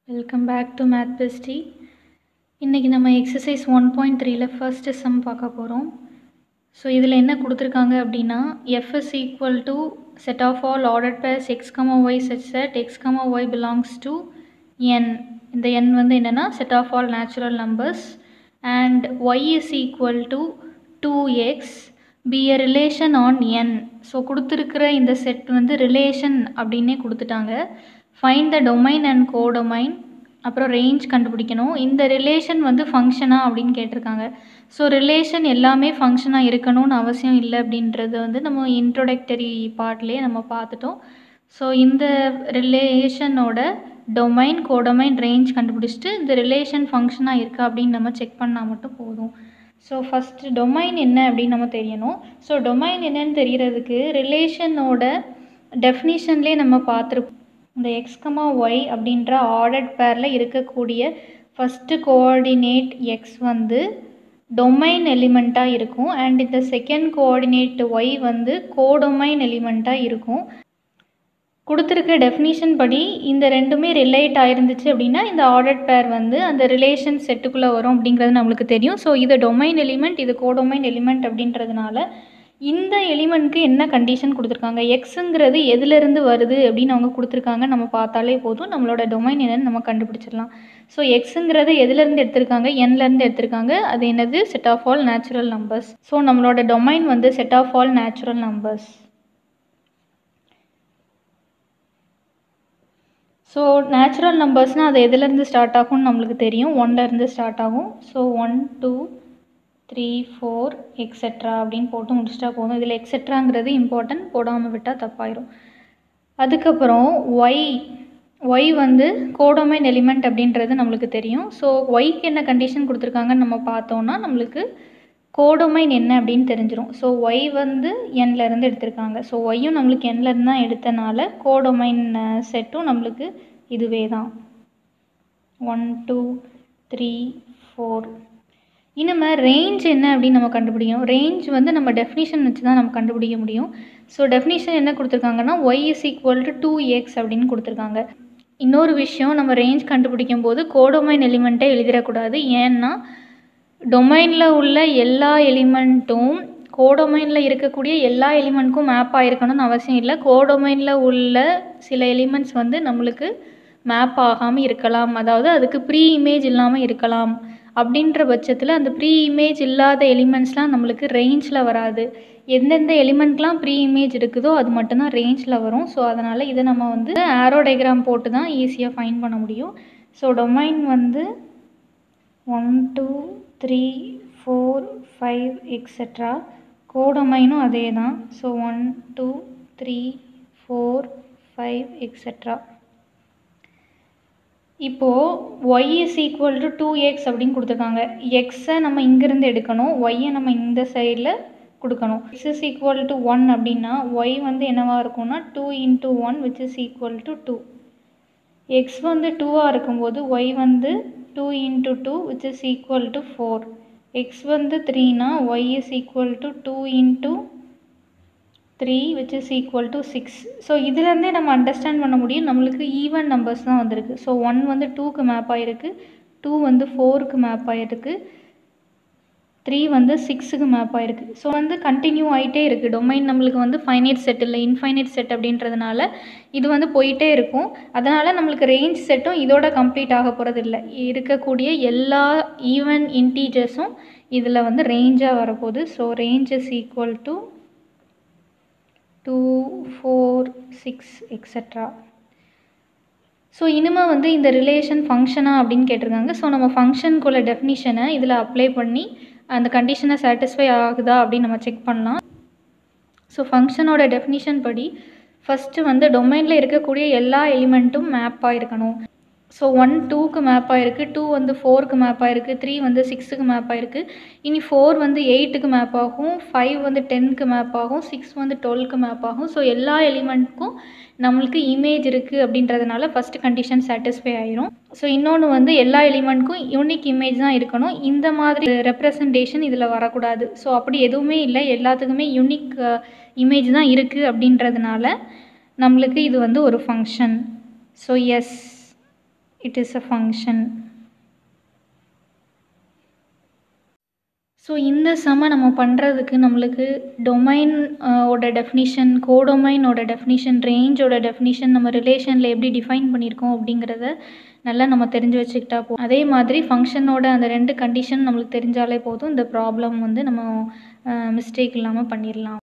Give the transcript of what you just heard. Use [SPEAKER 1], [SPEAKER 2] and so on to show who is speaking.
[SPEAKER 1] welcome back to math bestie இன்றைக்கி நம்ம exercise one point த்ரீல ஃபர்ஸ்ட் சம் பார்க்க போகிறோம் ஸோ இதில் என்ன கொடுத்துருக்காங்க அப்படின்னா F is equal to set of all order pairs X comma Y such that X comma Y belongs to N இந்த என் வந்து என்னென்னா set of all natural numbers and Y is equal to two X be a relation on N so கொடுத்துருக்கிற இந்த set வந்து relation அப்படின்னே கொடுத்துட்டாங்க find the domain and codomain அப்புறம் range கண்டுபிடிக்கணும் இந்த ரிலேஷன் வந்து ஃபங்க்ஷனா அப்படின்னு கேட்டிருக்காங்க ஸோ ரிலேஷன் எல்லாமே ஃபங்க்ஷனாக இருக்கணும்னு அவசியம் இல்லை அப்படின்றது வந்து நம்ம இன்ட்ரோடக்டரி பார்ட்லேயே நம்ம பார்த்துட்டோம் ஸோ இந்த ரிலேஷனோட டொமைன் கோடொமைன் ரேஞ்ச் கண்டுபிடிச்சிட்டு இந்த ரிலேஷன் ஃபங்க்ஷனாக இருக்கா அப்படின்னு நம்ம செக் பண்ணால் மட்டும் போதும் ஸோ ஃபஸ்ட்டு டொமைன் என்ன அப்படின்னு நம்ம தெரியணும் ஸோ டொமைன் என்னன்னு தெரியறதுக்கு ரிலேஷனோட டெஃபினிஷன்லேயே நம்ம பார்த்துருப்போம் இந்த எக்ஸ்கமா ஒய் அப்படின்ற ஆர்டர்ட் பேரில் இருக்கக்கூடிய ஃபஸ்ட்டு கோஆர்டினேட் எக்ஸ் வந்து டொமைன் எலிமெண்ட்டாக இருக்கும் அண்ட் இந்த செகண்ட் கோஆர்டினேட் ஒய் வந்து கோடொமைன் எலிமெண்ட்டாக இருக்கும் கொடுத்துருக்க டெஃபினிஷன் படி இந்த ரெண்டுமே ரிலேட் ஆயிருந்துச்சு அப்படின்னா இந்த ஆர்டர்ட் பேர் வந்து அந்த ரிலேஷன் செட்டுக்குள்ளே வரும் அப்படிங்கிறது நம்மளுக்கு தெரியும் ஸோ இது டொமைன் எலிமெண்ட் இது கோடொமைன் எலிமெண்ட் அப்படின்றதுனால இந்த எலிமெண்ட்க்கு என்ன கண்டிஷன் கொடுத்துருக்காங்க எக்ஸுங்கிறது எதுலேருந்து வருது அப்படின்னு அவங்க கொடுத்துருக்காங்க நம்ம பார்த்தாலே போதும் நம்மளோட டொமைன் என்னன்னு நம்ம கண்டுபிடிச்சிடலாம் ஸோ எக்ஸுங்கிறது எதுலேருந்து எடுத்திருக்காங்க என்லேருந்து எடுத்திருக்காங்க அது என்னது set of all natural numbers so நம்மளோட டொமைன் வந்து set of all natural numbers so natural நம்பர்ஸ்னால் அது எதுலேருந்து ஸ்டார்ட் ஆகும்னு நம்மளுக்கு தெரியும் ஒன்லேருந்து ஸ்டார்ட் ஆகும் so one two three four etcetera அப்படின்னு போட்டு முடிச்சிட்டா போதும் இதில் எக்ஸெட்ராங்கிறது இம்பார்ட்டன்ட் போடாமல் விட்டால் தப்பாயிரும் அதுக்கப்புறம் ஒய் ஒய் வந்து கோடொமைன் எலிமெண்ட் அப்படின்றது நம்மளுக்கு தெரியும் ஸோ ஒய்க்கு என்ன கண்டிஷன் கொடுத்துருக்காங்கன்னு நம்ம பார்த்தோன்னா நம்மளுக்கு கோடொமைன் என்ன அப்படின்னு தெரிஞ்சிடும் ஸோ ஒய் வந்து என்லேருந்து எடுத்திருக்காங்க ஸோ ஒய்யும் நம்மளுக்கு என்லேருந்து தான் எடுத்தனால கோடொமைன் செட்டும் நம்மளுக்கு இதுவே தான் ஒன் டூ த்ரீ ஃபோர் இனிமேல் ரேஞ்ச் என்ன அப்படின்னு நம்ம கண்டுபிடிக்கணும் ரேஞ்ச் வந்து நம்ம டெஃபினிஷன் வச்சு தான் நம்ம கண்டுபிடிக்க முடியும் ஸோ டெஃபினிஷன் என்ன கொடுத்துருக்காங்கன்னா Y is equal to two X அப்படின்னு கொடுத்துருக்காங்க இன்னொரு விஷயம் நம்ம ரேஞ்ச் கண்டுபிடிக்கும் போது கோடொமைன் எலிமெண்ட்டே எழுதிடக்கூடாது ஏன்னா டொமைனில் உள்ள எல்லா எலிமெண்ட்டும் கோடொமைனில் இருக்கக்கூடிய எல்லா எலிமெண்ட்க்கும் மேப் ஆகிருக்கணும்னு அவசியம் இல்லை கோடொமைனில் உள்ள சில எலிமெண்ட்ஸ் வந்து நம்மளுக்கு மேப் ஆகாமல் இருக்கலாம் அதாவது அதுக்கு ப்ரீ இமேஜ் இல்லாமல் இருக்கலாம் அப்படின்ற பட்சத்தில் அந்த ப்ரீ இமேஜ் இல்லாத எலிமெண்ட்ஸ்லாம் நம்மளுக்கு ரேஞ்சில் வராது எந்தெந்த எலிமெண்ட்லாம் ப்ரீ இமேஜ் இருக்குதோ அது மட்டும்தான் ரேஞ்சில் வரும் ஸோ அதனால் இதை நம்ம வந்து ஆரோ டயக்ராம் போட்டு தான் ஈஸியாக ஃபைன் பண்ண முடியும் ஸோ டொமைன் வந்து one two three four five etcetera கோடொமைனும் அதே தான் so one two three four five etcetera இப்போது Y is equal to two X அப்படின்னு கொடுத்துருக்காங்க எக்ஸை நம்ம இங்கேருந்து எடுக்கணும் ஒய்யை நம்ம இந்த சைடில் கொடுக்கணும் X is equal to one அப்படின்னா ஒய் வந்து என்னவாக இருக்கும்னா two into one which is equal to two X வந்து டூவாக இருக்கும்போது ஒய் வந்து two into two which is equal to four X வந்து த்ரீனா Y is equal to two into three which is equal to six so இதுலேருந்தே நம்ம understand பண்ண முடியும் நம்மளுக்கு ஈவன் நம்பர்ஸ் தான் வந்திருக்கு ஸோ ஒன் வந்து டூக்கு மேப் ஆகிருக்கு டூ வந்து ஃபோருக்கு மேப் ஆகிருக்கு த்ரீ வந்து சிக்ஸுக்கு மேப் ஆகிருக்கு ஸோ வந்து கண்டினியூ ஆகிட்டே இருக்குது டொமைன் நம்மளுக்கு வந்து ஃபைனைட் செட் இல்லை இன்ஃபைனைட் செட் அப்படின்றதுனால இது வந்து போயிட்டே இருக்கும் அதனால் நம்மளுக்கு ரேஞ்ச் செட்டும் இதோட கம்ப்ளீட் ஆக போகிறது இல்லை இருக்கக்கூடிய எல்லா ஈவன் இன்டீஜர்ஸும் இதில் வந்து ரேஞ்சாக வரப்போகுது so range is equal to two four six etcetera so இனிமேல் வந்து இந்த ரிலேஷன் ஃபங்க்ஷனா அப்படின்னு கேட்டிருக்காங்க ஸோ நம்ம ஃபங்க்ஷனுக்குள்ள டெஃபினிஷனை இதில் அப்ளை பண்ணி அந்த கண்டிஷனை சாட்டிஸ்ஃபை ஆகுதா அப்படின்னு நம்ம செக் பண்ணலாம் ஸோ ஃபங்க்ஷனோட டெஃபினிஷன் படி ஃபஸ்ட்டு வந்து டொமைனில் இருக்கக்கூடிய எல்லா எலிமெண்ட்டும் மேப் ஆகிருக்கணும் ஸோ ஒன் டூக்கு மேப் ஆகிருக்கு டூ வந்து ஃபோருக்கு மேப் ஆகிருக்கு த்ரீ வந்து சிக்ஸுக்கு மேப் ஆகிருக்கு இனி ஃபோர் வந்து எயிட்டுக்கு மேப் ஆகும் ஃபைவ் வந்து டென்க்கு மேப் ஆகும் சிக்ஸ் வந்து டுவெல்க்கு மேப் ஆகும் ஸோ எல்லா எலிமெண்ட்க்கும் நம்மளுக்கு இமேஜ் இருக்குது அப்படின்றதுனால ஃபஸ்ட்டு கண்டிஷன் சாட்டிஸ்ஃபை ஆயிரும் ஸோ இன்னொன்று வந்து எல்லா எலிமெண்ட்க்கும் யூனிக் இமேஜ் தான் இருக்கணும் இந்த மாதிரி ரெப்ரசன்டேஷன் இதில் வரக்கூடாது ஸோ அப்படி எதுவுமே இல்லை எல்லாத்துக்குமே யூனிக் இமேஜ் தான் இருக்குது அப்படின்றதுனால நம்மளுக்கு இது வந்து ஒரு function so yes it is a function so இந்த சம நம்ம பண்ணுறதுக்கு நம்மளுக்கு டொமைன் ஓட டெஃபினிஷன் கோடொமைனோட டெஃபினிஷன் ரேஞ்சோட டெஃபினிஷன் நம்ம ரிலேஷனில் எப்படி டிஃபைன் பண்ணியிருக்கோம் அப்படிங்கிறத நல்லா நம்ம தெரிஞ்சு வச்சுக்கிட்டா போதும் அதே மாதிரி ஃபங்க்ஷனோட அந்த ரெண்டு கண்டிஷன் நம்மளுக்கு தெரிஞ்சாலே போதும் இந்த ப்ராப்ளம் வந்து நம்ம மிஸ்டேக் இல்லாமல் பண்ணிடலாம்